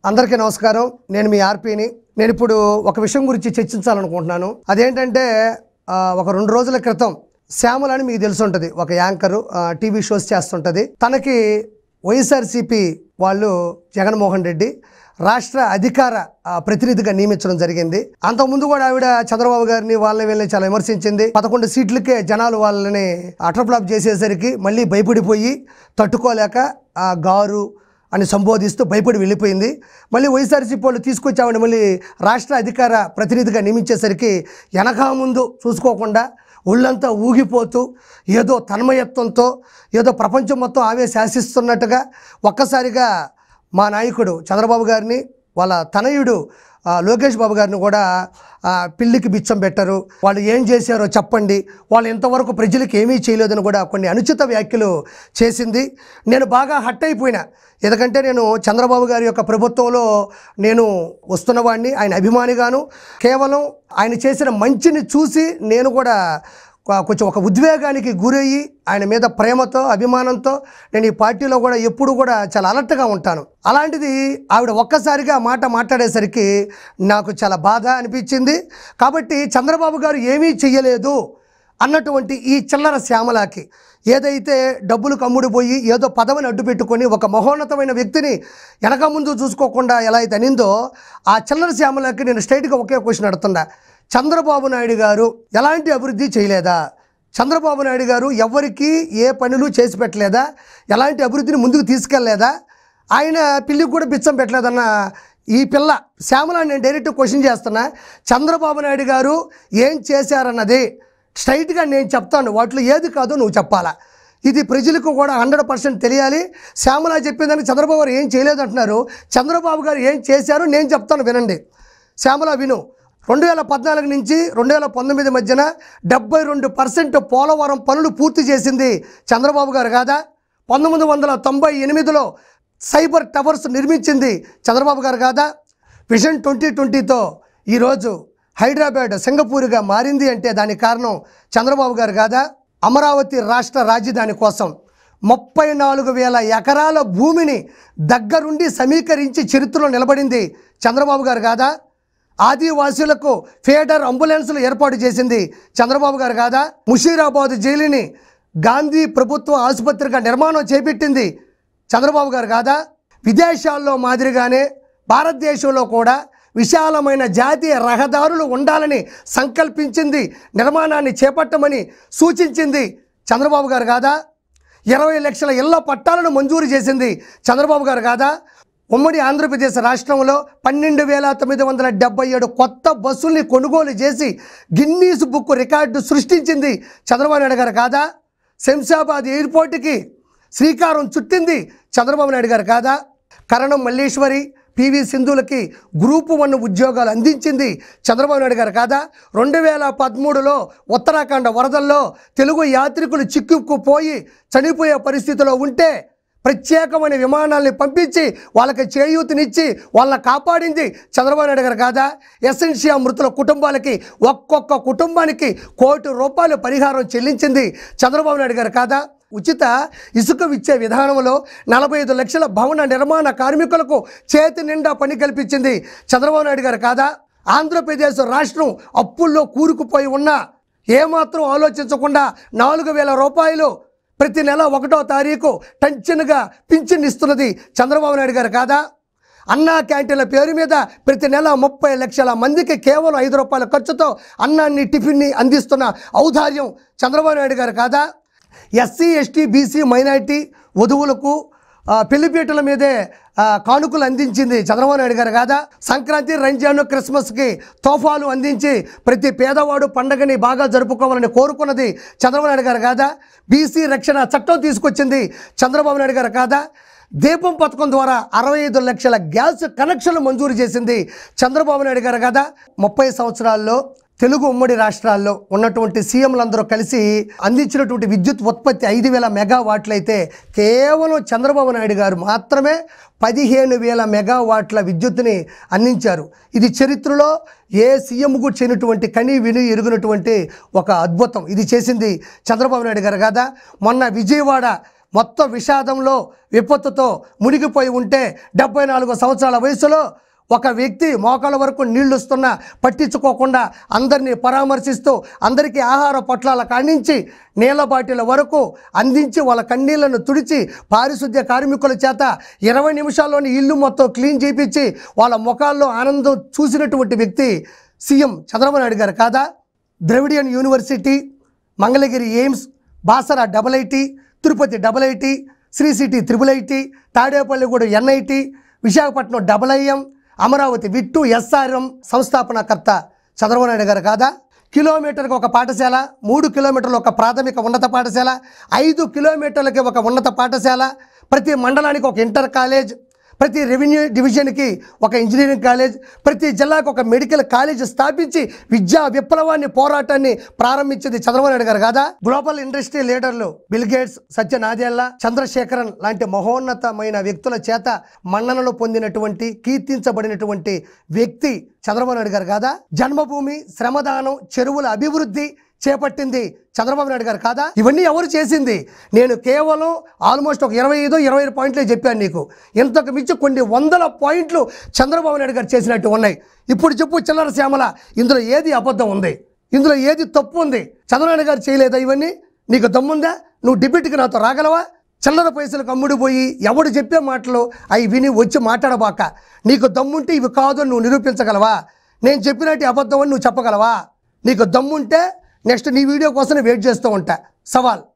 అందరికీ నమస్కారం నేను మీ ఆర్పీని నేను ఇప్పుడు ఒక విషయం గురించి చర్చించాలనుకుంటున్నాను అదేంటంటే ఆ, ఒక రెండు రోజుల క్రితం శ్యామల అని మీకు తెలిసి ఉంటుంది ఒక యాంకరు ఆ, టీవీ షోస్ చేస్తుంటుంది తనకి వైఎస్ఆర్సీపీ వాళ్ళు జగన్మోహన్ రెడ్డి రాష్ట్ర అధికార ఆ, ప్రతినిధిగా నియమించడం జరిగింది అంతకుముందు కూడా ఆవిడ చంద్రబాబు గారిని వాళ్ళని వీళ్ళని చాలా విమర్శించింది పదకొండు సీట్లకే జనాలు వాళ్ళని అటర్ఫ్లాప్ చేసేసరికి మళ్ళీ భయపడిపోయి తట్టుకోలేక ఆ గారు అని సంబోధిస్తూ భయపడి వెళ్ళిపోయింది మళ్ళీ వైఎస్ఆర్సీపీ వాళ్ళు తీసుకొచ్చామని మళ్ళీ రాష్ట్ర అధికార ప్రతినిధిగా నియమించేసరికి వెనక ముందు చూసుకోకుండా ఒళ్ళంతా ఊగిపోతూ ఏదో తన్మయత్వంతో ఏదో ప్రపంచం మొత్తం ఆమె శాసిస్తున్నట్టుగా ఒక్కసారిగా మా నాయకుడు చంద్రబాబు గారిని వాళ్ళ తనయుడు ఆ, లోకేష్ బాబు గారిని కూడా ఆ, పిల్లికి బిచ్చం పెట్టరు వాళ్ళు ఏం చేశారో చెప్పండి వాళ్ళు ఇంతవరకు ప్రజలకు ఏమీ చేయలేదని కూడా కొన్ని అనుచిత వ్యాఖ్యలు చేసింది నేను బాగా హట్ అయిపోయినా ఎందుకంటే నేను చంద్రబాబు గారి యొక్క ప్రభుత్వంలో నేను వస్తున్నవాడిని ఆయన అభిమానిగాను కేవలం ఆయన చేసిన మంచిని చూసి నేను కూడా కొ- కొంచెం ఒక ఉద్వేగానికి గురయ్యి ఆయన మీద ప్రేమతో అభిమానంతో నేను ఈ పార్టీలో కూడా ఎప్పుడు కూడా చాలా అలర్ట్గా ఉంటాను అలాంటిది ఆవిడ ఒక్కసారిగా ఆ మాట మాట్లాడేసరికి నాకు చాలా బాధ అనిపించింది కాబట్టి చంద్రబాబు గారు ఏమీ చెయ్యలేదు అన్నటువంటి ఈ చిల్లర శ్యామలాకి ఏదైతే డబ్బులు కమ్ముడిపోయి ఏదో పదవిని అడ్డు పెట్టుకొని ఒక మహోన్నతమైన వ్యక్తిని వెనక ముందు చూసుకోకుండా ఎలా అయితే అనిందో ఆ చిల్లర శ్యామలకి నేను స్ట్రైట్గా ఒకే క్వశ్చన్ అడుగుతున్నా చంద్రబాబు నాయుడు గారు ఎలాంటి అభివృద్ధి చేయలేదా చంద్రబాబు నాయుడు గారు ఎవరికి ఏ పనులు చేసి పెట్టలేదా ఎలాంటి అభివృద్ధిని ముందుకు తీసుకెళ్ళలేదా ఆయన పిల్లికి కూడా బిచ్చం పెట్టలేదన్న ఈ పిల్ల శ్యామల నేను డైరెక్ట్ క్వశ్చన్ చేస్తున్నా చంద్రబాబు నాయుడు గారు ఏం చేశారన్నది స్ట్రైట్గా నేను చెప్తాను వాటిలో ఏది కాదో నువ్వు చెప్పాలా ఇది ప్రజలకు కూడా హండ్రెడ్ పర్సెంట్ తెలియాలి శ్యామల చెప్పిందని చంద్రబాబు గారు ఏం చేయలేదు అంటున్నారు చంద్రబాబు గారు ఏం చేశారో నేను చెప్తాను వినండి శ్యామల విను రెండు వేల పద్నాలుగు నుంచి రెండు వేల పంతొమ్మిది మధ్యన డెబ్బై రెండు పర్సెంట్ పోలవరం పనులు పూర్తి చేసింది చంద్రబాబు గారు కాదా పంతొమ్మిది వందల తొంభై ఎనిమిదిలో సైబర్ టవర్స్ నిర్మించింది చంద్రబాబు గారు కాదా విజన్ ట్వంటీ ట్వంటీతో ఈరోజు హైదరాబాద్ సింగపూర్గా మారింది అంటే దానికి కారణం చంద్రబాబు గారు కాదా అమరావతి రాష్ట్ర రాజధాని కోసం ముప్పై నాలుగు వేల ఎకరాల భూమిని దగ్గరుండి సమీకరించి చరిత్రలో నిలబడింది చంద్రబాబు గారు కాదా ఆదివాసీలకు ఫేడర్ అంబులెన్సులు ఏర్పాటు చేసింది చంద్రబాబు గారు కాదా ముషీరాబాద్ జైలుని గాంధీ ప్రభుత్వ ఆసుపత్రిగా నిర్మాణం చేపట్టింది చంద్రబాబు గారు కాదా విదేశాల్లో మాదిరిగానే భారతదేశంలో కూడా విశాలమైన జాతీయ రహదారులు ఉండాలని సంకల్పించింది నిర్మాణాన్ని చేపట్టమని సూచించింది చంద్రబాబు గారు కాదా ఇరవై లక్షల ఇళ్ల పట్టాలను మంజూరు చేసింది చంద్రబాబు గారు కాదా ఉమ్మడి ఆంధ్రప్రదేశ్ రాష్ట్రంలో పన్నెండు వేల తొమ్మిది వందల డెబ్బై ఏడు కొత్త బస్సుల్ని కొనుగోలు చేసి గిన్నీస్ బుక్ రికార్డు సృష్టించింది చంద్రబాబు నాయుడు గారు కాదా శంషాబాద్ ఎయిర్పోర్ట్కి శ్రీకారం చుట్టింది చంద్రబాబు నాయుడు గారు కాదా కరణం మల్లేశ్వరి పివి సింధులకి గ్రూపు వన్ ఉద్యోగాలు అందించింది చంద్రబాబు నాయుడు గారు కాదా రెండు వేల పదమూడులో ఉత్తరాఖండ్ వరదల్లో తెలుగు యాత్రికులు చిక్కుకుపోయి చనిపోయే పరిస్థితిలో ఉంటే ప్రత్యేకమైన విమానాల్ని పంపించి వాళ్ళకి చేయూతనిచ్చి వాళ్ళని కాపాడింది చంద్రబాబు నాయుడు గారు కాదా ఎస్ఎన్షియా మృతుల కుటుంబాలకి ఒక్కొక్క కుటుంబానికి కోటి రూపాయలు పరిహారం చెల్లించింది చంద్రబాబు నాయుడు గారు కాదా ఉచిత ఇసుక ఇచ్చే విధానంలో నలభై ఐదు లక్షల భవన నిర్మాణ కార్మికులకు చేతి నిండా పని కల్పించింది చంద్రబాబు నాయుడు గారు కాదా ఆంధ్రప్రదేశ్ రాష్ట్రం అప్పుల్లో కూరుకుపోయి ఉన్నా ఏమాత్రం ఆలోచించకుండా నాలుగు వేల రూపాయలు ప్రతి నెల ఒకటో తారీఖు టెన్షన్గా పింఛన్ ఇస్తున్నది చంద్రబాబు నాయుడు గారు కాదా అన్నా క్యాంటీన్ల పేరు మీద ప్రతి నెల ముప్పై లక్షల మందికి కేవలం ఐదు రూపాయల ఖర్చుతో అన్నాన్ని టిఫిన్ని అందిస్తున్న ఔదార్యం చంద్రబాబు నాయుడు గారు కాదా ఎస్సీ ఎస్టీ బీసీ మైనారిటీ వధువులకు ఆ, పెళ్లిపీటల మీదే ఆ, కానుకలు అందించింది చంద్రబాబు నాయుడు గారు కాదా సంక్రాంతి రంజాన్ క్రిస్మస్కి తోఫాలు అందించి ప్రతి పేదవాడు పండగని బాగా జరుపుకోవాలని కోరుకున్నది చంద్రబాబు నాయుడు గారు కాదా బీసీ రక్షణ చట్టం తీసుకొచ్చింది చంద్రబాబు నాయుడు గారు కాదా దీపం పథకం ద్వారా అరవై ఐదు లక్షల గ్యాస్ కనెక్షన్లు మంజూరు చేసింది చంద్రబాబు నాయుడు గారు కదా ముప్పై సంవత్సరాల్లో తెలుగు ఉమ్మడి రాష్ట్రాల్లో ఉన్నటువంటి సీఎంలందరూ కలిసి అందించినటువంటి విద్యుత్ ఉత్పత్తి ఐదు వేల మెగావాట్లు అయితే కేవలం చంద్రబాబు నాయుడు గారు మాత్రమే పదిహేను వేల మెగావాట్ల విద్యుత్తుని అందించారు ఇది చరిత్రలో ఏ సీఎంకు చేయనటువంటి కని విని ఎరుగునటువంటి ఒక అద్భుతం ఇది చేసింది చంద్రబాబు నాయుడు గారు కదా మొన్న విజయవాడ మొత్తం విషాదంలో విపత్తుతో మునిగిపోయి ఉంటే డెబ్బై నాలుగు సంవత్సరాల వయసులో ఒక వ్యక్తి మోకాళ్ళ వరకు నీళ్లు వస్తున్నా పట్టించుకోకుండా అందరినీ పరామర్శిస్తూ అందరికీ ఆహార పొట్లాల కానించి నీళ్ళ బాటిల వరకు అందించి వాళ్ళ కన్నీళ్లను తుడిచి పారిశుద్ధ్య కార్మికుల చేత ఇరవై నిమిషాల్లోని ఇల్లు మొత్తం క్లీన్ చేయించి వాళ్ళ ముఖాల్లో ఆనందం చూసినటువంటి వ్యక్తి సీఎం చంద్రబాబు నాయుడు గారు కాదా Dravidian university Mangalagiri AIIMS Basara double IT Tirupati double IT Sri city triple IT Tadepalligudem NIT Visakhapatnam double IM Amaravati VIT SRM సంస్థాపనకర్త చంద్రబాబు నాయుడు గారు కాదా కిలోమీటర్కి ఒక పాఠశాల మూడు కిలోమీటర్లు ఒక ప్రాథమిక ఉన్నత పాఠశాల ఐదు కిలోమీటర్లకి ఒక ఉన్నత పాఠశాల ప్రతి మండలానికి ఒక ఇంటర్ కాలేజ్ ప్రతి రెవెన్యూ డివిజన్కి ఒక ఇంజనీరింగ్ కాలేజ్ ప్రతి జిల్లాకు ఒక మెడికల్ కాలేజ్ స్థాపించి విద్యా విప్లవాన్ని పోరాటాన్ని ప్రారంభించింది చంద్రబాబు నాయుడు గారు కాదా గ్లోబల్ ఇండస్ట్రీ లీడర్లు బిల్ గేట్స్ సత్య నాదెల్లా చంద్రశేఖరన్ లాంటి మహోన్నతమైన వ్యక్తుల చేత మన్ననలు పొందినటువంటి కీర్తించబడినటువంటి వ్యక్తి చంద్రబాబు నాయుడు గారు కాదా జన్మభూమి శ్రమదానం చెరువుల అభివృద్ధి చేపట్టింది చంద్రబాబు నాయుడు గారు కాదా ఇవన్నీ ఎవరు చేసింది నేను కేవలం ఆల్మోస్ట్ ఒక ఇరవై ఐదు ఇరవై ఐదు పాయింట్లే చెప్పాను నీకు ఇంతకు మించి కొన్ని వందల పాయింట్లు చంద్రబాబు నాయుడు గారు చేసినట్టు ఉన్నాయి ఇప్పుడు చెప్పు చిల్లర శ్యామల ఇందులో ఏది అబద్ధం ఉంది ఇందులో ఏది తప్పు ఉంది చంద్రబాబు నాయుడు గారు చేయలేదా ఇవన్నీ నీకు దమ్ముందా నువ్వు డిబేట్కి నాతో రాగలవా చిల్లర పైసలకు అమ్ముడు పోయి ఎవడు చెప్పే మాటలు అవి విని వచ్చి మాట్లాడబాక నీకు దమ్ముంటే ఇవి కాదు అని నువ్వు నిరూపించగలవా నేను చెప్పినట్టు అబద్ధం అని నువ్వు చెప్పగలవా నీకు దమ్ముంటే నెక్స్ట్ నీ వీడియో కోసం నేను వెయిట్ చేస్తూ ఉంటా సవాల్